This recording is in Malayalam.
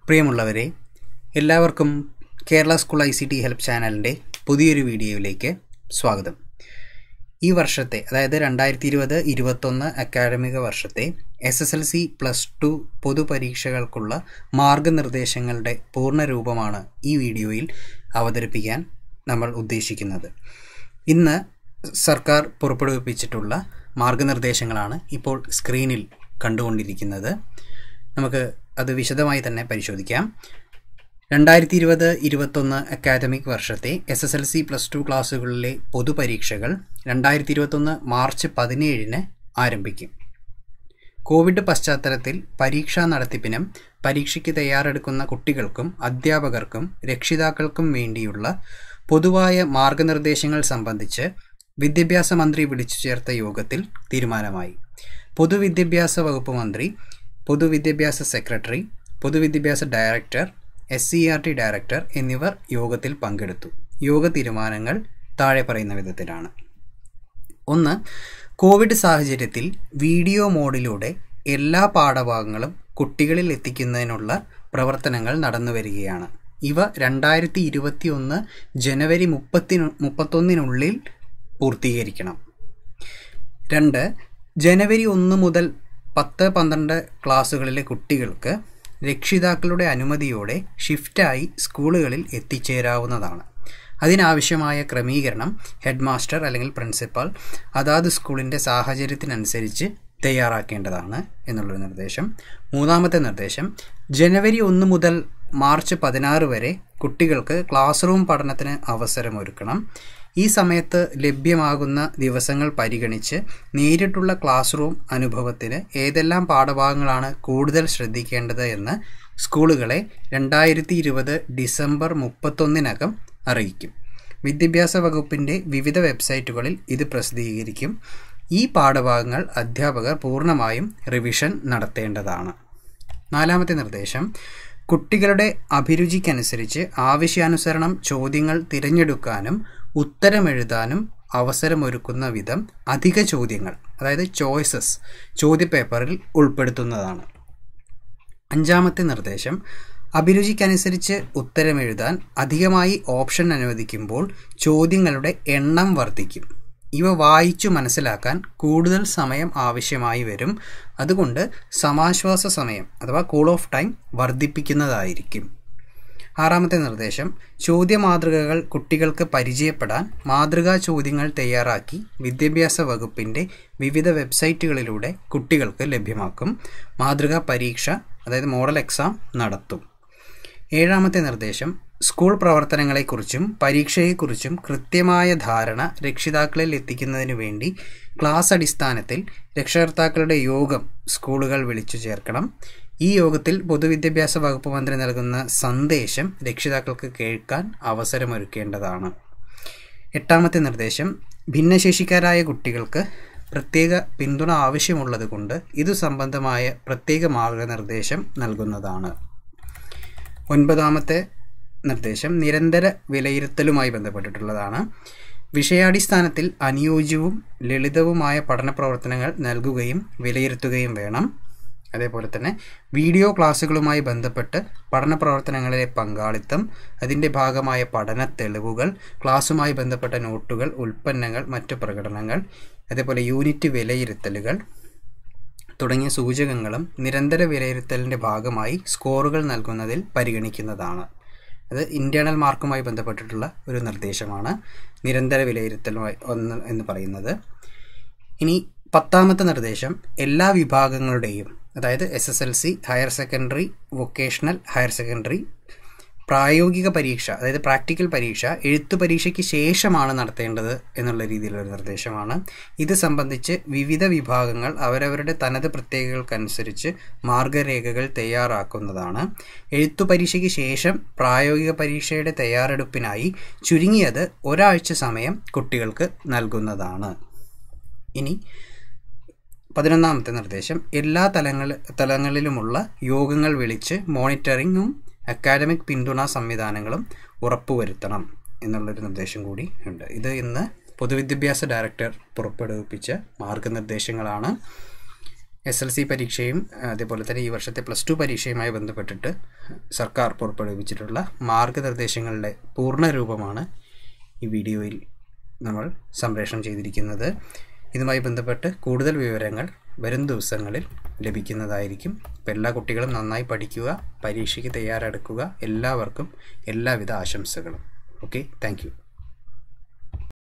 പ്രിയമുള്ളവരെ എല്ലാവർക്കും Kerala school I C T help ചാനലിൻ്റെ പുതിയൊരു വീഡിയോയിലേക്ക് സ്വാഗതം ഈ വർഷത്തെ അതായത് രണ്ടായിരത്തി ഇരുപത് ഇരുപത്തൊന്ന് അക്കാഡമിക വർഷത്തെ S S L C plus two പൊതുപരീക്ഷകൾക്കുള്ള മാർഗനിർദ്ദേശങ്ങളുടെ പൂർണ്ണ രൂപമാണ് ഈ വീഡിയോയിൽ അവതരിപ്പിക്കാൻ നമ്മൾ ഉദ്ദേശിക്കുന്നത് ഇന്ന് സർക്കാർ പുറപ്പെടുവിപ്പിച്ചിട്ടുള്ള മാർഗനിർദ്ദേശങ്ങളാണ് ഇപ്പോൾ സ്ക്രീനിൽ കണ്ടുകൊണ്ടിരിക്കുന്നത് നമുക്ക് അത് വിശദമായി തന്നെ പരിശോധിക്കാം രണ്ടായിരത്തി ഇരുപത് ഇരുപത്തൊന്ന് അക്കാദമിക് വർഷത്തെ S S L C plus two ക്ലാസ്സുകളിലെ പൊതുപരീക്ഷകൾ രണ്ടായിരത്തി ഇരുപത്തൊന്ന് മാർച്ച് പതിനേഴിന് ആരംഭിക്കും കോവിഡ് പശ്ചാത്തലത്തിൽ പരീക്ഷാ നടത്തിപ്പിനും പരീക്ഷയ്ക്ക് തയ്യാറെടുക്കുന്ന കുട്ടികൾക്കും അധ്യാപകർക്കും രക്ഷിതാക്കൾക്കും വേണ്ടിയുള്ള പൊതുവായ മാർഗനിർദ്ദേശങ്ങൾ സംബന്ധിച്ച് വിദ്യാഭ്യാസ മന്ത്രി വിളിച്ചു ചേർത്ത യോഗത്തിൽ തീരുമാനമായി പൊതുവിദ്യാഭ്യാസ വകുപ്പ് മന്ത്രി പൊതുവിദ്യാഭ്യാസ സെക്രട്ടറി പൊതുവിദ്യാഭ്യാസ director S C R T director എന്നിവർ യോഗത്തിൽ പങ്കെടുത്തു യോഗ തീരുമാനങ്ങൾ താഴെ പറയുന്ന വിധത്തിലാണ് ഒന്ന് കോവിഡ് സാഹചര്യത്തിൽ വീഡിയോ മോഡിലൂടെ എല്ലാ പാഠഭാഗങ്ങളും കുട്ടികളിൽ എത്തിക്കുന്നതിനുള്ള പ്രവർത്തനങ്ങൾ നടന്നു വരികയാണ് ഇവ രണ്ടായിരത്തി ഇരുപത്തി ഒന്ന് ജനുവരി മുപ്പത്തിനു മുപ്പത്തൊന്നിനുള്ളിൽ പൂർത്തീകരിക്കണം രണ്ട് ജനുവരി ഒന്ന് മുതൽ പത്ത് പന്ത്രണ്ട് ക്ലാസ്സുകളിലെ കുട്ടികൾക്ക് രക്ഷിതാക്കളുടെ അനുമതിയോടെ ഷിഫ്റ്റായി സ്കൂളുകളിൽ എത്തിച്ചേരാവുന്നതാണ് അതിനാവശ്യമായ ക്രമീകരണം ഹെഡ് മാസ്റ്റർ അല്ലെങ്കിൽ പ്രിൻസിപ്പാൾ അതാത് സ്കൂളിൻ്റെ സാഹചര്യത്തിനനുസരിച്ച് തയ്യാറാക്കേണ്ടതാണ് എന്നുള്ളൊരു നിർദ്ദേശം മൂന്നാമത്തെ നിർദ്ദേശം ജനുവരി ഒന്ന് മുതൽ മാർച്ച് പതിനാറ് വരെ കുട്ടികൾക്ക് ക്ലാസ് റൂം പഠനത്തിന് അവസരമൊരുക്കണം ഈ സമയത്ത് ലഭ്യമാകുന്ന ദിവസങ്ങൾ പരിഗണിച്ച് നേരിട്ടുള്ള ക്ലാസ് റൂം അനുഭവത്തിന് ഏതെല്ലാം പാഠഭാഗങ്ങളാണ് കൂടുതൽ ശ്രദ്ധിക്കേണ്ടത് എന്ന് സ്കൂളുകളെ രണ്ടായിരത്തി ഇരുപത് ഡിസംബർ മുപ്പത്തൊന്നിനകം അറിയിക്കും വിദ്യാഭ്യാസ വകുപ്പിൻ്റെ വിവിധ വെബ്സൈറ്റുകളിൽ ഇത് പ്രസിദ്ധീകരിക്കും ഈ പാഠഭാഗങ്ങൾ അധ്യാപകർ പൂർണ്ണമായും റിവിഷൻ നടത്തേണ്ടതാണ് നാലാമത്തെ നിർദ്ദേശം കുട്ടികളുടെ അഭിരുചിക്കനുസരിച്ച് ആവശ്യാനുസരണം ചോദ്യങ്ങൾ തിരഞ്ഞെടുക്കാനും ഉത്തരമെഴുതാനും അവസരമൊരുക്കുന്ന വിധം അധിക ചോദ്യങ്ങൾ അതായത് ചോയ്സസ് ചോദ്യപേപ്പറിൽ ഉൾപ്പെടുത്തുന്നതാണ് അഞ്ചാമത്തെ നിർദ്ദേശം അഭിരുചിക്കനുസരിച്ച് ഉത്തരമെഴുതാൻ അധികമായി ഓപ്ഷൻ അനുവദിക്കുമ്പോൾ ചോദ്യങ്ങളുടെ എണ്ണം വർദ്ധിക്കും ഇവ വായിച്ചു മനസ്സിലാക്കാൻ കൂടുതൽ സമയം ആവശ്യമായി വരും അതുകൊണ്ട് സമാശ്വാസ സമയം അഥവാ കൂൾ ഓഫ് ടൈം വർദ്ധിപ്പിക്കുന്നതായിരിക്കും ആറാമത്തെ നിർദ്ദേശം ചോദ്യ മാതൃകകൾ കുട്ടികൾക്ക് പരിചയപ്പെടാൻ മാതൃകാ ചോദ്യങ്ങൾ തയ്യാറാക്കി വിദ്യാഭ്യാസ വകുപ്പിൻ്റെ വിവിധ വെബ്സൈറ്റുകളിലൂടെ കുട്ടികൾക്ക് ലഭ്യമാക്കും മാതൃകാ പരീക്ഷ അതായത് മോഡൽ എക്സാം നടത്തും ഏഴാമത്തെ നിർദ്ദേശം സ്കൂൾ പ്രവർത്തനങ്ങളെക്കുറിച്ചും പരീക്ഷയെക്കുറിച്ചും കൃത്യമായ ധാരണ രക്ഷിതാക്കളിൽ എത്തിക്കുന്നതിനു വേണ്ടി ക്ലാസ് അടിസ്ഥാനത്തിൽ രക്ഷകർത്താക്കളുടെ യോഗം സ്കൂളുകൾ വിളിച്ചു ചേർക്കണം ഈ യോഗത്തിൽ പൊതുവിദ്യാഭ്യാസ വകുപ്പ് മന്ത്രി നൽകുന്ന സന്ദേശം രക്ഷിതാക്കൾക്ക് കേൾക്കാൻ അവസരമൊരുക്കേണ്ടതാണ് എട്ടാമത്തെ നിർദ്ദേശം ഭിന്നശേഷിക്കാരായ കുട്ടികൾക്ക് പ്രത്യേക പിന്തുണ ആവശ്യമുള്ളത് കൊണ്ട് ഇതു സംബന്ധമായ പ്രത്യേക മാർഗനിർദ്ദേശം നൽകുന്നതാണ് ഒൻപതാമത്തെ നിർദ്ദേശം നിരന്തര വിലയിരുത്തലുമായി ബന്ധപ്പെട്ടിട്ടുള്ളതാണ് വിഷയാടിസ്ഥാനത്തിൽ അനുയോജ്യവും ലളിതവുമായ പഠന പ്രവർത്തനങ്ങൾ നൽകുകയും വിലയിരുത്തുകയും വേണം അതേപോലെ തന്നെ വീഡിയോ ക്ലാസ്സുകളുമായി ബന്ധപ്പെട്ട് പഠന പ്രവർത്തനങ്ങളിലെ പങ്കാളിത്തം അതിൻ്റെ ഭാഗമായ പഠന തെളിവുകൾ ക്ലാസ്സുമായി ബന്ധപ്പെട്ട നോട്ടുകൾ ഉൽപ്പന്നങ്ങൾ മറ്റു പ്രകടനങ്ങൾ അതേപോലെ യൂണിറ്റ് വിലയിരുത്തലുകൾ തുടങ്ങിയ സൂചകങ്ങളും നിരന്തര വിലയിരുത്തലിൻ്റെ ഭാഗമായി സ്കോറുകൾ നൽകുന്നതിൽ പരിഗണിക്കുന്നതാണ് അത് ഇൻറ്റേർണൽ മാർക്കുമായി ബന്ധപ്പെട്ടിട്ടുള്ള ഒരു നിർദ്ദേശമാണ് നിരന്തര വിലയിരുത്തലുമായി ഒന്ന് എന്ന് പറയുന്നത് ഇനി പത്താമത്തെ നിർദ്ദേശം എല്ലാ വിഭാഗങ്ങളുടെയും അതായത് S S L C higher secondary vocational higher secondary പ്രായോഗിക പരീക്ഷ അതായത് പ്രാക്ടിക്കൽ പരീക്ഷ എഴുത്തു പരീക്ഷയ്ക്ക് ശേഷമാണ് നടത്തേണ്ടത് എന്നുള്ള രീതിയിലുള്ള നിർദ്ദേശമാണ് ഇത് സംബന്ധിച്ച് വിവിധ വിഭാഗങ്ങൾ അവരവരുടെ തനത് പ്രത്യേകതകൾക്കനുസരിച്ച് മാർഗരേഖകൾ തയ്യാറാക്കുന്നതാണ് എഴുത്തു പരീക്ഷയ്ക്ക് ശേഷം പ്രായോഗിക പരീക്ഷയുടെ തയ്യാറെടുപ്പിനായി ചുരുങ്ങിയത് ഒരാഴ്ച സമയം കുട്ടികൾക്ക് നൽകുന്നതാണ് ഇനി പതിനൊന്നാമത്തെ നിർദ്ദേശം എല്ലാ തലങ്ങൾ തലങ്ങളിലുമുള്ള യോഗങ്ങൾ വിളിച്ച് മോണിറ്ററിങ്ങും അക്കാഡമിക് പിന്തുണാ സംവിധാനങ്ങളും ഉറപ്പുവരുത്തണം എന്നുള്ളൊരു നിർദ്ദേശം കൂടി ഉണ്ട് ഇത് ഇന്ന് പൊതുവിദ്യാഭ്യാസ ഡയറക്ടർ പുറപ്പെടുവിപ്പിച്ച മാർഗനിർദ്ദേശങ്ങളാണ് എസ് എൽ സി പരീക്ഷയും അതേപോലെ തന്നെ ഈ വർഷത്തെ പ്ലസ് ടു പരീക്ഷയുമായി ബന്ധപ്പെട്ടിട്ട് സർക്കാർ പുറപ്പെടുവിച്ചിട്ടുള്ള മാർഗനിർദ്ദേശങ്ങളുടെ പൂർണ്ണ രൂപമാണ് ഈ വീഡിയോയിൽ നമ്മൾ സംപ്രേഷണം ചെയ്തിരിക്കുന്നത് ഇതുമായി ബന്ധപ്പെട്ട് കൂടുതൽ വിവരങ്ങൾ വരും ദിവസങ്ങളിൽ ലഭിക്കുന്നതായിരിക്കും അപ്പോൾ എല്ലാ കുട്ടികളും നന്നായി പഠിക്കുക പരീക്ഷയ്ക്ക് തയ്യാറെടുക്കുക എല്ലാവർക്കും എല്ലാവിധ ആശംസകളും ഓക്കെ താങ്ക്